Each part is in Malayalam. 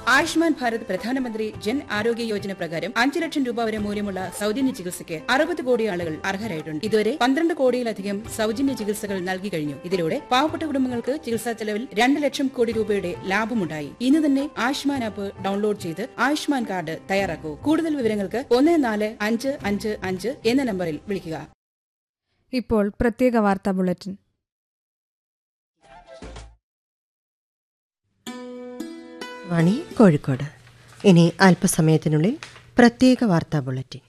ആയുഷ്മാൻ ഭാരത് പ്രധാനമന്ത്രി ജൻ ആരോഗ്യ യോജന പ്രകാരം അഞ്ച് ലക്ഷം രൂപ വരെ മൂല്യമുള്ള സൗജന്യ ചികിത്സയ്ക്ക് അറുപത് കോടി ആളുകൾ അർഹരായിട്ടുണ്ട് ഇതുവരെ പന്ത്രണ്ട് കോടിയിലധികം സൗജന്യ ചികിത്സകൾ നൽകി കഴിഞ്ഞു ഇതിലൂടെ പാവപ്പെട്ട കുടുംബങ്ങൾക്ക് ചികിത്സാ ചെലവിൽ രണ്ട് ലക്ഷം കോടി രൂപയുടെ ലാഭമുണ്ടായി ഇന്ന് തന്നെ ആയുഷ്മാൻ ആപ്പ് ഡൗൺലോഡ് ചെയ്ത് ആയുഷ്മാൻ കാർഡ് തയ്യാറാക്കൂ കൂടുതൽ വിവരങ്ങൾക്ക് ഒന്ന് നാല് അഞ്ച് അഞ്ച് അഞ്ച് എന്ന നമ്പറിൽ വിളിക്കുക ഇപ്പോൾ പ്രത്യേക വാർത്താ ബുള്ളറ്റിൻ വാണി കോഴിക്കോട് ഇനി അല്പസമയത്തിനുള്ളിൽ പ്രത്യേക വാർത്താ ബുള്ളറ്റിൻ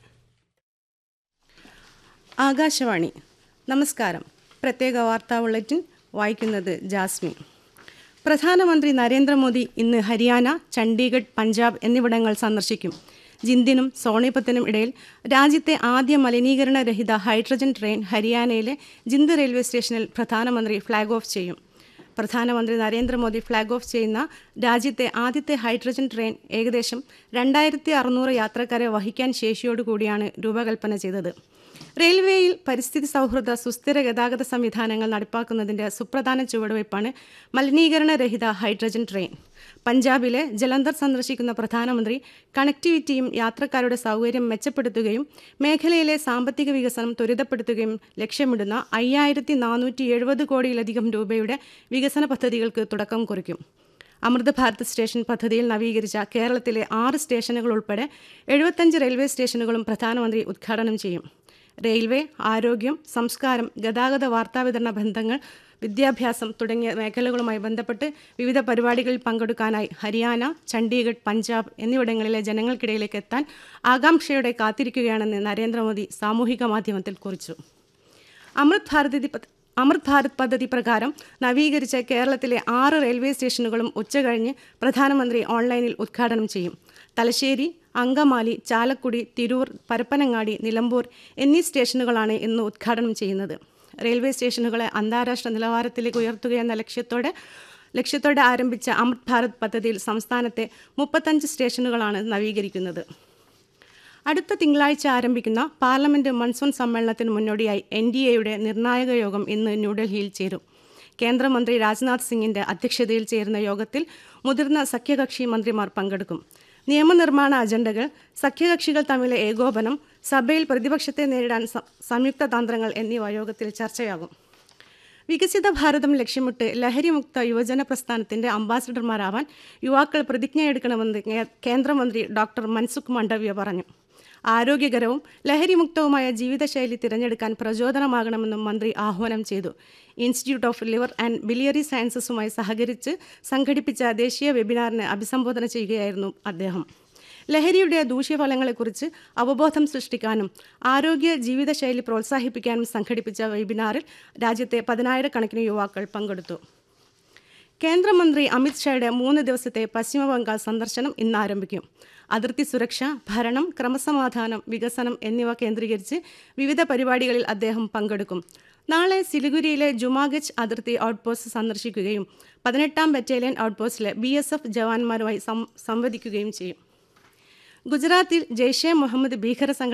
ആകാശവാണി നമസ്കാരം പ്രത്യേക വാർത്താ ബുള്ളറ്റിൻ വായിക്കുന്നത് ജാസ്മിൻ പ്രധാനമന്ത്രി നരേന്ദ്രമോദി ഇന്ന് ഹരിയാന ചണ്ഡീഗഡ് പഞ്ചാബ് എന്നിവിടങ്ങൾ സന്ദർശിക്കും ജിന്ദിനും സോണിപത്തിനും ഇടയിൽ രാജ്യത്തെ ആദ്യ മലിനീകരണരഹിത ഹൈഡ്രജൻ ട്രെയിൻ ഹരിയാനയിലെ ജിന്ദ് റെയിൽവേ സ്റ്റേഷനിൽ പ്രധാനമന്ത്രി ഫ്ളാഗ് ഓഫ് ചെയ്യും പ്രധാനമന്ത്രി നരേന്ദ്രമോദി ഫ്ളാഗ് ഓഫ് ചെയ്യുന്ന രാജ്യത്തെ ആദ്യത്തെ ഹൈഡ്രജൻ ട്രെയിൻ ഏകദേശം രണ്ടായിരത്തി അറുന്നൂറ് യാത്രക്കാരെ വഹിക്കാൻ ശേഷിയോടുകൂടിയാണ് രൂപകൽപ്പന ചെയ്തത് റെയിൽവേയിൽ പരിസ്ഥിതി സൗഹൃദ സുസ്ഥിര ഗതാഗത സംവിധാനങ്ങൾ നടപ്പാക്കുന്നതിൻ്റെ സുപ്രധാന ചുവടുവയ്പ്പാണ് മലിനീകരണരഹിത ഹൈഡ്രജൻ ട്രെയിൻ പഞ്ചാബിലെ ജലന്ധർ സന്ദർശിക്കുന്ന പ്രധാനമന്ത്രി കണക്ടിവിറ്റിയും യാത്രക്കാരുടെ സൗകര്യം മെച്ചപ്പെടുത്തുകയും മേഖലയിലെ സാമ്പത്തിക വികസനം ത്വരിതപ്പെടുത്തുകയും ലക്ഷ്യമിടുന്ന അയ്യായിരത്തി നാനൂറ്റി എഴുപത് കോടിയിലധികം രൂപയുടെ വികസന പദ്ധതികൾക്ക് തുടക്കം കുറിക്കും അമൃത് ഭാരത് സ്റ്റേഷൻ പദ്ധതിയിൽ നവീകരിച്ച കേരളത്തിലെ ആറ് സ്റ്റേഷനുകൾ ഉൾപ്പെടെ എഴുപത്തഞ്ച് റെയിൽവേ സ്റ്റേഷനുകളും പ്രധാനമന്ത്രി ഉദ്ഘാടനം ചെയ്യും റെയിൽവേ ആരോഗ്യം സംസ്കാരം ഗതാഗത വാർത്താവിതരണ ബന്ധങ്ങൾ വിദ്യാഭ്യാസം തുടങ്ങിയ മേഖലകളുമായി ബന്ധപ്പെട്ട് വിവിധ പരിപാടികളിൽ പങ്കെടുക്കാനായി ഹരിയാന ചണ്ഡീഗഡ് പഞ്ചാബ് എന്നിവിടങ്ങളിലെ ജനങ്ങൾക്കിടയിലേക്ക് എത്താൻ ആകാംക്ഷയോടെ കാത്തിരിക്കുകയാണെന്ന് നരേന്ദ്രമോദി സാമൂഹിക മാധ്യമത്തിൽ കുറിച്ചു അമൃത് ഭാരതി പദ്ധ- അമൃത് ഭാരത് പദ്ധതി പ്രകാരം നവീകരിച്ച കേരളത്തിലെ ആറ് റെയിൽവേ സ്റ്റേഷനുകളും ഉച്ചകഴിഞ്ഞ് പ്രധാനമന്ത്രി ഓൺലൈനിൽ ഉദ്ഘാടനം ചെയ്യും തലശ്ശേരി അങ്കമാലി ചാലക്കുടി തിരൂർ പരപ്പനങ്ങാടി നിലമ്പൂർ എന്നീ സ്റ്റേഷനുകളാണ് ഇന്ന് ഉദ്ഘാടനം ചെയ്യുന്നത് റെയിൽവേ സ്റ്റേഷനുകളെ അന്താരാഷ്ട്ര നിലവാരത്തിലേക്ക് ഉയർത്തുകയെന്ന ലക്ഷ്യത്തോടെ ലക്ഷ്യത്തോടെ ആരംഭിച്ച അമൃത് ഭാരത് പദ്ധതിയിൽ സംസ്ഥാനത്തെ മുപ്പത്തഞ്ച് സ്റ്റേഷനുകളാണ് നവീകരിക്കുന്നത് അടുത്ത തിങ്കളാഴ്ച ആരംഭിക്കുന്ന പാർലമെന്റ് മൺസൂൺ സമ്മേളനത്തിന് മുന്നോടിയായി എൻ ഡി എയുടെ നിർണായക യോഗം ഇന്ന് ന്യൂഡൽഹിയിൽ ചേരും കേന്ദ്രമന്ത്രി രാജ്നാഥ് സിംഗിന്റെ അധ്യക്ഷതയിൽ ചേരുന്ന യോഗത്തിൽ മുതിർന്ന സഖ്യകക്ഷി മന്ത്രിമാർ പങ്കെടുക്കും നിയമനിർമ്മാണ അജണ്ടകൾ സഖ്യകക്ഷികൾ തമ്മിലെ ഏകോപനം സഭയിൽ പ്രതിപക്ഷത്തെ നേരിടാൻ സ- സംയുക്ത തന്ത്രങ്ങൾ എന്നിവ യോഗത്തിൽ ചർച്ചയാകും വികസിത ഭാരതം ലക്ഷ്യമിട്ട് ലഹരിമുക്ത യുവജന പ്രസ്ഥാനത്തിന്റെ അംബാസിഡർമാരാവാൻ യുവാക്കൾ പ്രതിജ്ഞയെടുക്കണമെന്ന് കേ- കേന്ദ്രമന്ത്രി ഡോക്ടർ മൻസുഖ് മാണ്ഡവ്യ പറഞ്ഞു ആരോഗ്യകരവും ലഹരിമുക്തവുമായ ജീവിതശൈലി തിരഞ്ഞെടുക്കാൻ പ്രചോദനമാകണമെന്നും മന്ത്രി ആഹ്വാനം ചെയ്തു institute of liver and biliary സയൻസസുമായി സഹകരിച്ച് സംഘടിപ്പിച്ച ദേശീയ വെബിനാറിനെ അഭിസംബോധന ചെയ്യുകയായിരുന്നു അദ്ദേഹം ലഹരിയുടെ ദൂഷ്യഫലങ്ങളെക്കുറിച്ച് അവബോധം സൃഷ്ടിക്കാനും ആരോഗ്യ ജീവിതശൈലി പ്രോത്സാഹിപ്പിക്കാനും സംഘടിപ്പിച്ച വെബിനാറിൽ രാജ്യത്തെ പതിനായിരക്കണക്കിന് യുവാക്കൾ പങ്കെടുത്തു കേന്ദ്രമന്ത്രി അമിത് ഷായുടെ മൂന്ന് ദിവസത്തെ പശ്ചിമ ബംഗാൾ സന്ദർശനം ഇന്ന് ആരംഭിക്കും അതിർത്തി സുരക്ഷ ഭരണം ക്രമസമാധാനം വികസനം എന്നിവ കേന്ദ്രീകരിച്ച് വിവിധ പരിപാടികളിൽ അദ്ദേഹം പങ്കെടുക്കും നാളെ സിലിഗുരിയിലെ ജുമാഗച്ച് അതിർത്തി ഔട്ട്പോസ്റ്റ് സന്ദർശിക്കുകയും പതിനെട്ടാം ബറ്റാലിയൻ ഔട്ട്പോസ്റ്റിലെ ബി എസ് എഫ് ജവാന്മാരുമായി സം- സംവദിക്കുകയും ചെയ്യും ഗുജറാത്തിൽ ജെയ്ഷെ മുഹമ്മദ് ഭീകര സംഘടന